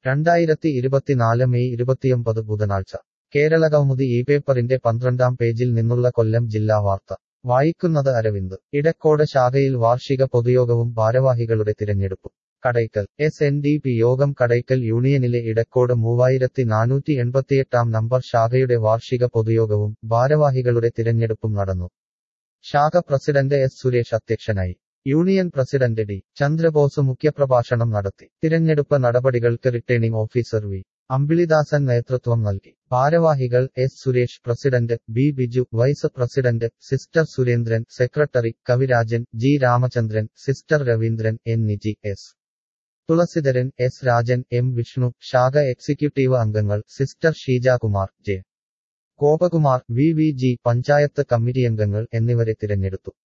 രണ്ടായിരത്തി ഇരുപത്തിനാല് മെയ് ഇരുപത്തിയൊമ്പത് ബുധനാഴ്ച കേരളകൗമുദി ഈ പേപ്പറിന്റെ പന്ത്രണ്ടാം പേജിൽ നിന്നുള്ള കൊല്ലം ജില്ലാ വാർത്ത വായിക്കുന്നത് അരവിന്ദ് ഇടക്കോട് ശാഖയിൽ വാർഷിക പൊതുയോഗവും ഭാരവാഹികളുടെ തിരഞ്ഞെടുപ്പും Kadakkal S N D P Yogam Kadakkal യൂണിയനിലെ Edakkode മൂവായിരത്തി നാനൂറ്റി എൺപത്തിയെട്ടാം നമ്പർ ശാഖയുടെ വാർഷിക പൊതുയോഗവും ഭാരവാഹികളുടെ തിരഞ്ഞെടുപ്പും നടന്നു ശാഖ പ്രസിഡന്റ് എസ് സുരേഷ് അധ്യക്ഷനായി യൂണിയൻ പ്രസിഡന്റ് ഡി ചന്ദ്രബോസ് മുഖ്യപ്രഭാഷണം നടത്തി തിരഞ്ഞെടുപ്പ് നടപടികൾക്ക് റിട്ടേണിംഗ് ഓഫീസർ വി അമ്പിളിദാസൻ നേതൃത്വം നൽകി ഭാരവാഹികൾ S Suresh president B Biju vice president sister Surendran secretary Kavirajan G Ramachandran sister Raveendran N Niji S Thulasidharan S Rajan M Vishnu ശാഖ എക്സിക്യൂട്ടീവ് അംഗങ്ങൾ sister Sheejakumar J Gopakumar V V G panchayat committee അംഗങ്ങൾ എന്നിവരെ തിരഞ്ഞെടുത്തു